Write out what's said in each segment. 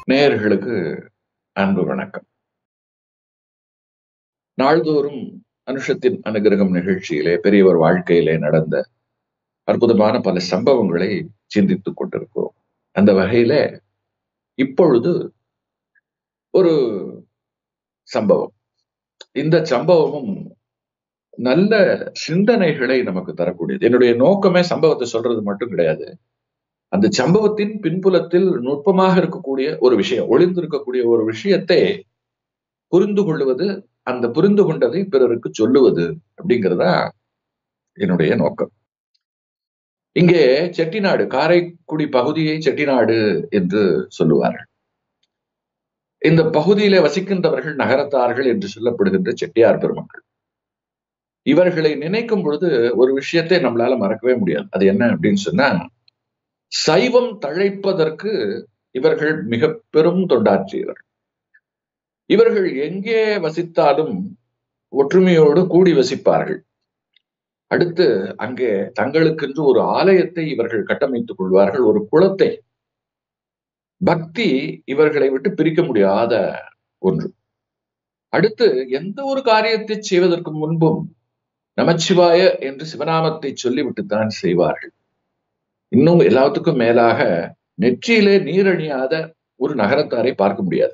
நேயர்களுக்கு அன்பு வணக்கம் நாள்தோறும் அனுஷத்தின் அனுகிரகம் நிகழ்ச்சியிலே பெரியவர் வாழ்க்கையிலே நடந்த அற்புதமான பல சம்பவங்களை சிந்தித்துக் கொண்டிருக்கிறோம் அந்த வகையில இப்பொழுது ஒரு சம்பவம் இந்த சம்பவமும் நல்ல சிந்தனைகளை நமக்கு தரக்கூடியது என்னுடைய நோக்கமே சம்பவத்தை சொல்றது மட்டும் கிடையாது அந்த சம்பவத்தின் பின்புலத்தில் நுட்பமாக இருக்கக்கூடிய ஒரு விஷயம் ஒளிந்திருக்கக்கூடிய ஒரு விஷயத்தை புரிந்து கொள்வது அந்த புரிந்து கொண்டதை பிறருக்கு சொல்லுவது அப்படிங்கிறதா என்னுடைய நோக்கம் இங்கே செட்டிநாடு காரைக்குடி பகுதியை செட்டிநாடு என்று சொல்லுவார்கள் இந்த பகுதியில வசிக்கின்றவர்கள் நகரத்தார்கள் என்று சொல்லப்படுகின்ற செட்டியார் பெருமக்கள் இவர்களை நினைக்கும் பொழுது ஒரு விஷயத்தை நம்மளால மறக்கவே முடியாது அது என்ன அப்படின்னு சொன்னா சைவம் தழைப்பதற்கு இவர்கள் மிக பெரும் தொண்டாற்றியவர் இவர்கள் எங்கே வசித்தாலும் ஒற்றுமையோடு கூடி வசிப்பார்கள் அடுத்து அங்கே தங்களுக்கென்று ஒரு ஆலயத்தை இவர்கள் கட்டமைத்துக் கொள்வார்கள் ஒரு குளத்தை பக்தி இவர்களை விட்டு பிரிக்க முடியாத ஒன்று அடுத்து எந்த ஒரு காரியத்தை செய்வதற்கு முன்பும் நமச்சிவாய என்று சிவநாமத்தை சொல்லிவிட்டுத்தான் செய்வார்கள் இன்னும் எல்லாத்துக்கும் மேலாக நெற்றியிலே நீரணியாத ஒரு நகரத்தாரை பார்க்க முடியாது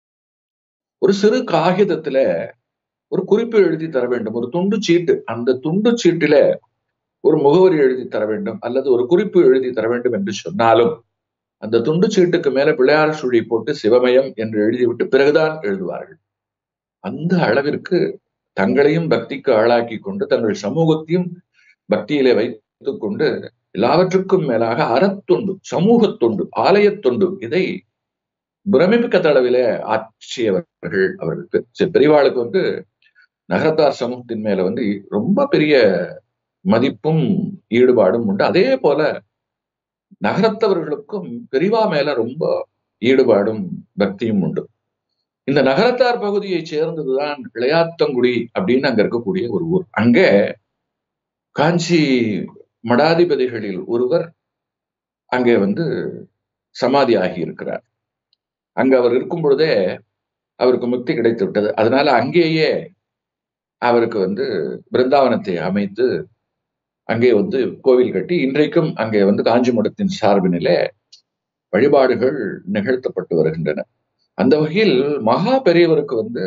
ஒரு சிறு காகிதத்துல ஒரு குறிப்பு எழுதி தர வேண்டும் ஒரு துண்டு சீட்டு அந்த துண்டு சீட்டில ஒரு முகவரி எழுதி தர வேண்டும் அல்லது ஒரு குறிப்பு எழுதி தர வேண்டும் என்று சொன்னாலும் அந்த துண்டு சீட்டுக்கு மேல பிள்ளையார் சுழி போட்டு சிவமயம் என்று எழுதிவிட்டு பிறகுதான் எழுதுவார்கள் அந்த அளவிற்கு தங்களையும் பக்திக்கு ஆளாக்கி கொண்டு தங்கள் சமூகத்தையும் பக்தியிலே வைத்துக் கொண்டு எல்லாவற்றுக்கும் மேலாக அறத்தொண்டு சமூக தொண்டு ஆலய தொண்டு இதை பிரமிப்பிக்க அளவிலே ஆற்றியவர்கள் அவர்கள் பெரியவாளுக்கு வந்து நகரத்தார் சமூகத்தின் மேல வந்து ரொம்ப பெரிய மதிப்பும் ஈடுபாடும் உண்டு அதே போல நகரத்தவர்களுக்கும் பெரிவா மேல ரொம்ப ஈடுபாடும் பக்தியும் உண்டு இந்த நகரத்தார் பகுதியை சேர்ந்ததுதான் இளையாத்தங்குடி அப்படின்னு அங்க இருக்கக்கூடிய ஒரு ஊர் அங்கே காஞ்சி மடாதிபதிகளில் ஒருவர் அங்கே வந்து சமாதி ஆகி இருக்கிறார் அங்க அவர் இருக்கும் பொழுதே அவருக்கு முக்தி கிடைத்து விட்டது அதனால அங்கேயே அவருக்கு வந்து பிருந்தாவனத்தை அமைத்து அங்கே வந்து கோவில் கட்டி இன்றைக்கும் அங்கே வந்து காஞ்சி மடத்தின் சார்பினிலே வழிபாடுகள் நிகழ்த்தப்பட்டு வருகின்றன அந்த வகையில் மகா பெரியவருக்கு வந்து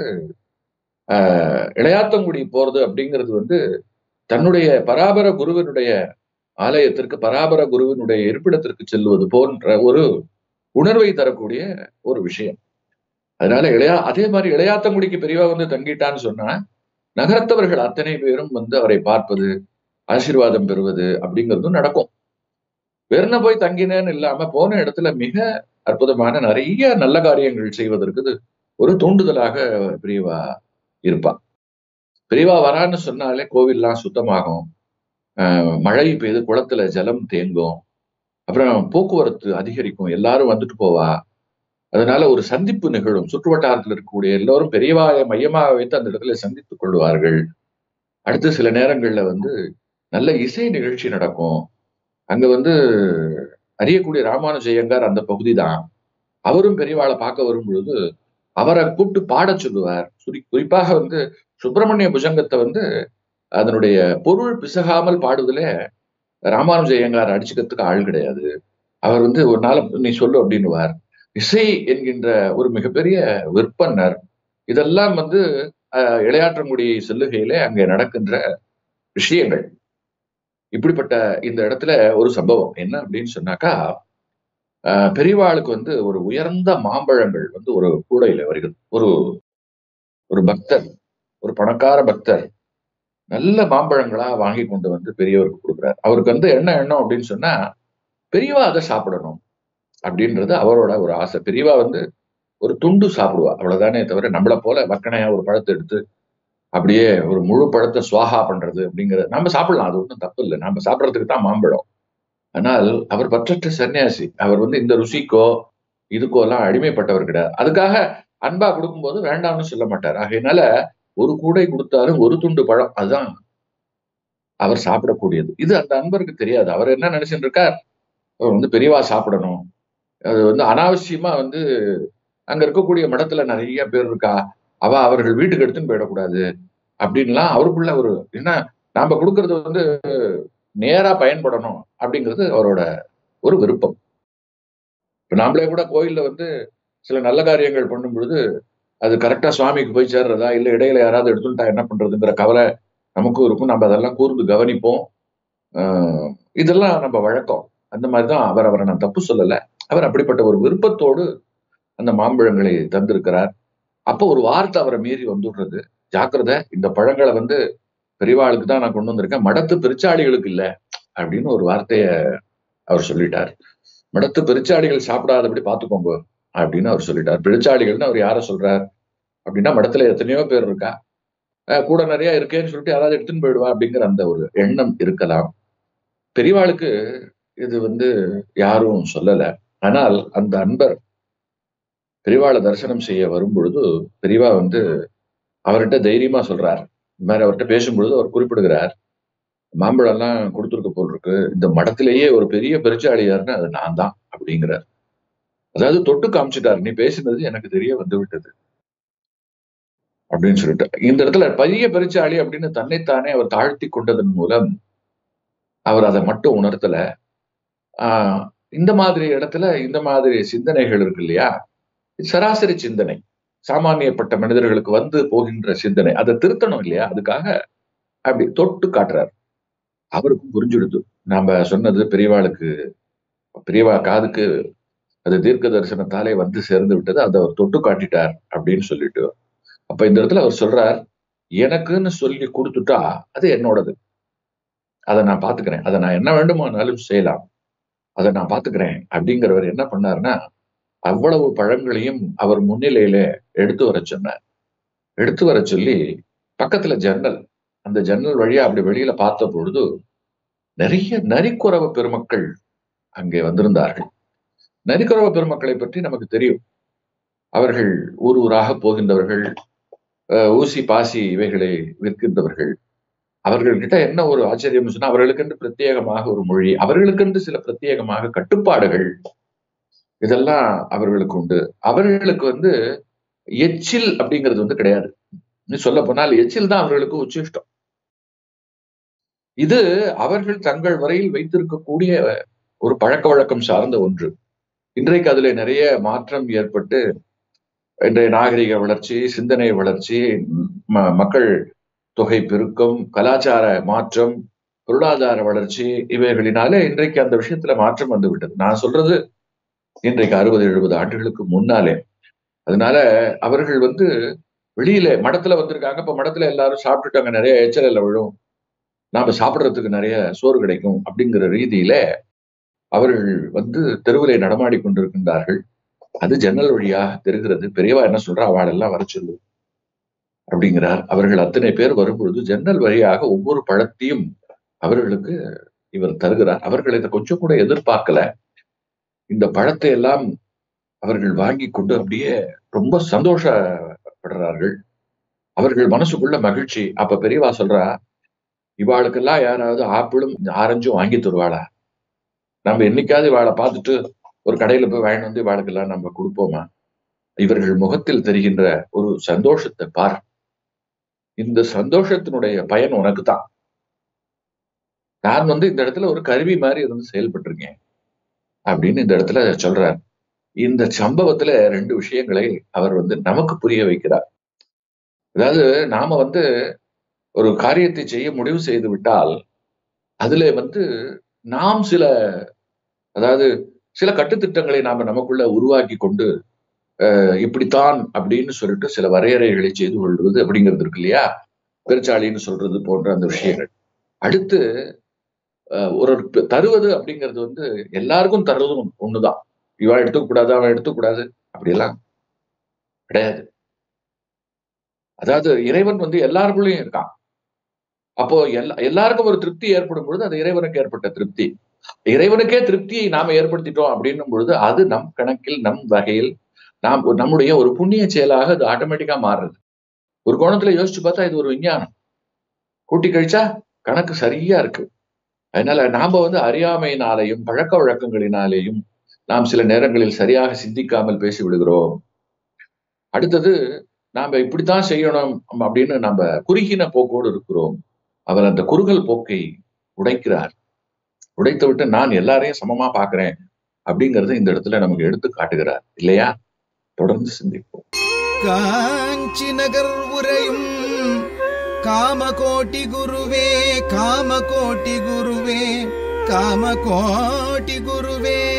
ஆஹ் இளையாத்தங்குடி போறது அப்படிங்கிறது வந்து தன்னுடைய பராபர குருவினுடைய ஆலயத்திற்கு பராபர குருவினுடைய இருப்பிடத்திற்கு செல்வது போன்ற ஒரு உணர்வை தரக்கூடிய ஒரு விஷயம் அதனால இளையா அதே மாதிரி இளையாத்தங்குடிக்கு பெரியவா வந்து தங்கிட்டான்னு சொன்னா நகரத்தவர்கள் அத்தனை பேரும் வந்து அவரை பார்ப்பது ஆசீர்வாதம் பெறுவது அப்படிங்கிறதும் நடக்கும் வெறுன போய் தங்கினேன்னு இல்லாம போன இடத்துல மிக அற்புதமான நிறைய நல்ல காரியங்கள் செய்வதற்கு ஒரு தூண்டுதலாக பிரியவா இருப்பான் பெரியவா வரான்னு சொன்னாலே கோவில்லாம் சுத்தமாகும் மழை பெய்து குளத்துல ஜலம் தேங்கும் அப்புறம் போக்குவரத்து அதிகரிக்கும் எல்லாரும் வந்துட்டு போவா அதனால ஒரு சந்திப்பு நிகழும் சுற்று வட்டாரத்தில் இருக்கக்கூடிய எல்லோரும் பெரியவாய மையமாக வைத்து அந்த இடத்துல சந்தித்துக் கொள்வார்கள் அடுத்து சில நேரங்கள்ல வந்து நல்ல இசை நிகழ்ச்சி நடக்கும் அங்க வந்து அறியக்கூடிய ராமானுஜயங்கார் அந்த பகுதி தான் அவரும் பெரியவாளை பார்க்க வரும் பொழுது அவரை கூப்பிட்டு பாட சொல்லுவார் சுரி குறிப்பாக வந்து சுப்பிரமணிய புஜங்கத்தை வந்து அதனுடைய பொருள் பிசகாமல் பாடுவதில் ராமானுஜயங்கார் அடிச்சுக்கிறதுக்கு ஆள் கிடையாது அவர் வந்து ஒரு நாள் நீ சொல்லு அப்படின்னுவார் இசை என்கின்ற ஒரு மிகப்பெரிய விற்பனர் இதெல்லாம் வந்து இளையாற்றங்குடி செல்லுகையிலே அங்கே நடக்கின்ற விஷயங்கள் இப்படிப்பட்ட இந்த இடத்துல ஒரு சம்பவம் என்ன அப்படின்னு சொன்னாக்கா பெரியவாளுக்கு வந்து ஒரு உயர்ந்த மாம்பழங்கள் வந்து ஒரு கூடையில வருகிறது ஒரு ஒரு பக்தர் ஒரு பணக்கார பக்தர் நல்ல மாம்பழங்களா வாங்கி கொண்டு வந்து பெரியவருக்கு கொடுக்குறாரு அவருக்கு வந்து என்ன எண்ணம் அப்படின்னு சொன்னா பெரியவா அதை சாப்பிடணும் அப்படின்றது அவரோட ஒரு ஆசை பெரியவா வந்து ஒரு துண்டு சாப்பிடுவா அவ்வளவுதானே தவிர நம்மளை போல வக்கனையா ஒரு பழத்தை எடுத்து அப்படியே ஒரு முழு பழத்தை சுவாகா பண்றது அப்படிங்கிறது நம்ம சாப்பிடலாம் அது ஒன்றும் தப்பு இல்லை நம்ம சாப்பிட்றதுக்கு தான் மாம்பழம் ஆனால் அவர் பற்றற்ற சன்னியாசி அவர் வந்து இந்த ருசிக்கோ இதுக்கோ எல்லாம் அடிமைப்பட்டவர் கிடையாது அதுக்காக அன்பா கொடுக்கும்போது வேண்டாம்னு சொல்ல மாட்டார் ஆகையினால ஒரு கூடை கொடுத்தாலும் ஒரு துண்டு பழம் அதுதான் அவர் சாப்பிடக்கூடியது இது அந்த அன்பருக்கு தெரியாது அவர் என்ன நினைச்சுட்டு இருக்கார் அவர் வந்து பெரியவா சாப்பிடணும் அது வந்து அனாவசியமா வந்து அங்க இருக்கக்கூடிய மடத்துல நிறைய பேர் இருக்கா அவ அவர்கள் வீட்டுக்கு எடுத்துன்னு போயிடக்கூடாது அப்படின்லாம் அவருக்குள்ள ஒரு என்ன நாம கொடுக்கறது வந்து நேரா பயன்படணும் அப்படிங்கிறது அவரோட ஒரு விருப்பம் இப்ப நாமளே கூட கோயில்ல வந்து சில நல்ல காரியங்கள் பண்ணும் பொழுது அது கரெக்டா சுவாமிக்கு போய் சேர்றதா இல்ல இடையில யாராவது எடுத்துட்டா என்ன பண்றதுங்கிற கவலை நமக்கும் இருக்கும் நம்ம அதெல்லாம் கூர்ந்து கவனிப்போம் ஆஹ் இதெல்லாம் நம்ம வழக்கம் அந்த மாதிரிதான் அவர் அவரை நான் தப்பு சொல்லல அவர் அப்படிப்பட்ட ஒரு விருப்பத்தோடு அந்த மாம்பழங்களை தந்திருக்கிறார் அப்போ ஒரு வார்த்தை அவரை மீறி வந்துடுறது ஜாக்கிரதை இந்த பழங்களை வந்து பெரியவாளுக்கு தான் நான் கொண்டு வந்திருக்கேன் மடத்து பெருச்சாளிகளுக்கு இல்ல அப்படின்னு ஒரு வார்த்தைய அவர் சொல்லிட்டார் மடத்து பெருச்சாளிகள் சாப்பிடாதபடி பார்த்துக்கோங்க அப்படின்னு அவர் சொல்லிட்டார் பெருச்சாளிகள்னு அவர் யார சொல்றார் அப்படின்னா மடத்துல எத்தனையோ பேர் இருக்கா அஹ் கூட நிறைய இருக்கேன்னு சொல்லிட்டு யாராவது எடுத்துன்னு போயிடுவா அப்படிங்கிற அந்த ஒரு எண்ணம் இருக்கலாம் பெரியவாளுக்கு இது வந்து யாரும் சொல்லல ஆனால் அந்த அன்பர் பெரியவாளை தரிசனம் செய்ய வரும் பொழுது பெரியவா வந்து அவர்கிட்ட தைரியமா சொல்றார் இந்த மாதிரி அவர்கிட்ட பேசும்பொழுது அவர் குறிப்பிடுகிறார் மாம்பழம் எல்லாம் கொடுத்துருக்க போல் இருக்கு இந்த மடத்திலேயே ஒரு பெரிய பெருச்சாளியார்னு அது நான் தான் அப்படிங்கிறார் அதாவது தொட்டு காமிச்சிட்டார் நீ பேசினது எனக்கு தெரிய வந்து விட்டது அப்படின்னு சொல்லிட்டு இந்த இடத்துல பெரிய பெருச்சாளி அப்படின்னு தன்னைத்தானே அவர் தாழ்த்தி கொண்டதன் மூலம் அவர் அதை மட்டும் உணர்த்தல ஆஹ் இந்த மாதிரி இடத்துல இந்த மாதிரி சிந்தனைகள் இருக்கு இல்லையா இது சராசரி சிந்தனை சாமானியப்பட்ட மனிதர்களுக்கு வந்து போகின்ற சிந்தனை அதை திருத்தணும் இல்லையா அதுக்காக அப்படி தொட்டு காட்டுறார் அவருக்கும் புரிஞ்சுடுது நாம சொன்னது பெரியவாளுக்கு பெரியவா காதுக்கு அது தீர்க்க தரிசனத்தாலே வந்து சேர்ந்து விட்டது அதை அவர் தொட்டு காட்டிட்டார் அப்படின்னு சொல்லிட்டு அப்ப இந்த இடத்துல அவர் சொல்றார் எனக்குன்னு சொல்லி கொடுத்துட்டா அது என்னோடது அதை நான் பாத்துக்கிறேன் அதை நான் என்ன வேண்டுமானாலும் செய்யலாம் அதை நான் பாத்துக்கிறேன் அப்படிங்கிறவர் என்ன பண்ணாருன்னா அவ்வளவு பழங்களையும் அவர் முன்னிலையில எடுத்து வர சொன்னார் எடுத்து வர சொல்லி பக்கத்துல ஜன்னல் அந்த ஜன்னல் வழியா அப்படி வெளியில பார்த்த பொழுது நிறைய நரிக்குறவ பெருமக்கள் அங்கே வந்திருந்தார்கள் நரிக்குறவ பெருமக்களை பற்றி நமக்கு தெரியும் அவர்கள் ஊர் ஊராக போகின்றவர்கள் ஊசி பாசி இவைகளை விற்கின்றவர்கள் அவர்கள்கிட்ட என்ன ஒரு ஆச்சரியம் சொன்னா அவர்களுக்கென்று பிரத்யேகமாக ஒரு மொழி அவர்களுக்கென்று சில பிரத்யேகமாக கட்டுப்பாடுகள் இதெல்லாம் அவர்களுக்கு உண்டு அவர்களுக்கு வந்து எச்சில் அப்படிங்கிறது வந்து கிடையாது சொல்ல போனால் எச்சில் தான் அவர்களுக்கு உச்சிஷ்டம் இது அவர்கள் தங்கள் வரையில் வைத்திருக்கக்கூடிய ஒரு பழக்க வழக்கம் சார்ந்த ஒன்று இன்றைக்கு அதுல நிறைய மாற்றம் ஏற்பட்டு இன்றைய நாகரிக வளர்ச்சி சிந்தனை வளர்ச்சி மக்கள் தொகை பெருக்கம் கலாச்சார மாற்றம் பொருளாதார வளர்ச்சி இவைகளினாலே இன்றைக்கு அந்த விஷயத்துல மாற்றம் வந்து விட்டது நான் சொல்றது இன்றைக்கு அறுபது எழுபது ஆண்டுகளுக்கு முன்னாலே அதனால அவர்கள் வந்து வெளியில மடத்துல வந்திருக்காங்க இப்ப மடத்துல எல்லாரும் சாப்பிட்டுட்டாங்க நிறைய எச்சரில் விழும் நாம சாப்பிடுறதுக்கு நிறைய சோறு கிடைக்கும் அப்படிங்கிற ரீதியில அவர்கள் வந்து தெருவிலே நடமாடி கொண்டிருக்கின்றார்கள் அது ஜன்னல் வழியாக தெரிகிறது பெரியவா என்ன சொல்றா அவளெல்லாம் வர சொல்லு அப்படிங்கிறார் அவர்கள் அத்தனை பேர் வரும்பொழுது ஜன்னல் வழியாக ஒவ்வொரு பழத்தையும் அவர்களுக்கு இவர் தருகிறார் அவர்கள் இதை கொஞ்சம் கூட எதிர்பார்க்கல இந்த பழத்தை எல்லாம் அவர்கள் வாங்கி கொண்டு அப்படியே ரொம்ப சந்தோஷப்படுறார்கள் அவர்கள் மனசுக்குள்ள மகிழ்ச்சி அப்ப பெரியவா சொல்றா இவாளுக்கெல்லாம் யாராவது ஆப்பிளும் ஆரஞ்சும் வாங்கி தருவாளா நம்ம என்னைக்காவது இவாளை பார்த்துட்டு ஒரு கடையில போய் வாங்கிட்டு வந்து இவாளுக்கெல்லாம் நம்ம கொடுப்போமா இவர்கள் முகத்தில் தெரிகின்ற ஒரு சந்தோஷத்தை பார் இந்த சந்தோஷத்தினுடைய பயன் உனக்கு தான் நான் வந்து இந்த இடத்துல ஒரு கருவி மாதிரி இருந்து செயல்பட்டிருக்கேன் அப்படின்னு இந்த இடத்துல சொல்றார் இந்த சம்பவத்துல ரெண்டு விஷயங்களை அவர் வந்து நமக்கு புரிய வைக்கிறார் அதாவது நாம வந்து ஒரு காரியத்தை செய்ய முடிவு செய்து விட்டால் அதுல வந்து நாம் சில அதாவது சில கட்டுத்திட்டங்களை நாம நமக்குள்ள உருவாக்கி கொண்டு இப்படித்தான் அப்படின்னு சொல்லிட்டு சில வரையறைகளை செய்து கொள்வது அப்படிங்கிறது இருக்கு இல்லையா பெருச்சாளின்னு சொல்றது போன்ற அந்த விஷயங்கள் அடுத்து ஒரு தருவது அப்படிங்கிறது வந்து எல்லாருக்கும் தருவதும் ஒண்ணுதான் இவன் எடுத்துக்கூடாது அவன் எடுத்துக்கூடாது அப்படியெல்லாம் கிடையாது அதாவது இறைவன் வந்து எல்லாருக்குள்ளயும் இருக்கான் அப்போ எல்லா எல்லாருக்கும் ஒரு திருப்தி ஏற்படும் பொழுது அது இறைவனுக்கு ஏற்பட்ட திருப்தி இறைவனுக்கே திருப்தியை நாம ஏற்படுத்திட்டோம் அப்படின்னும் பொழுது அது நம் கணக்கில் நம் வகையில் நாம் நம்முடைய ஒரு புண்ணிய செயலாக அது ஆட்டோமேட்டிக்கா மாறுறது ஒரு கோணத்துல யோசிச்சு பார்த்தா இது ஒரு விஞ்ஞானம் கூட்டி கழிச்சா கணக்கு சரியா இருக்கு அதனால நாம வந்து அறியாமையினாலேயும் பழக்க வழக்கங்களினாலேயும் நாம் சில நேரங்களில் சரியாக சிந்திக்காமல் பேசி விடுகிறோம் அடுத்தது நாம இப்படித்தான் செய்யணும் அப்படின்னு நம்ம குறுகின போக்கோடு இருக்கிறோம் அவர் அந்த குறுகல் போக்கை உடைக்கிறார் உடைத்து விட்டு நான் எல்லாரையும் சமமா பாக்குறேன் அப்படிங்கறத இந்த இடத்துல நமக்கு எடுத்து காட்டுகிறார் இல்லையா தொடர்ந்து சிந்திப்போம் காஞ்சி நகர் உரையும் காமகோட்டி குருவே காமகோட்டி குருவே காமகோட்டி குருவே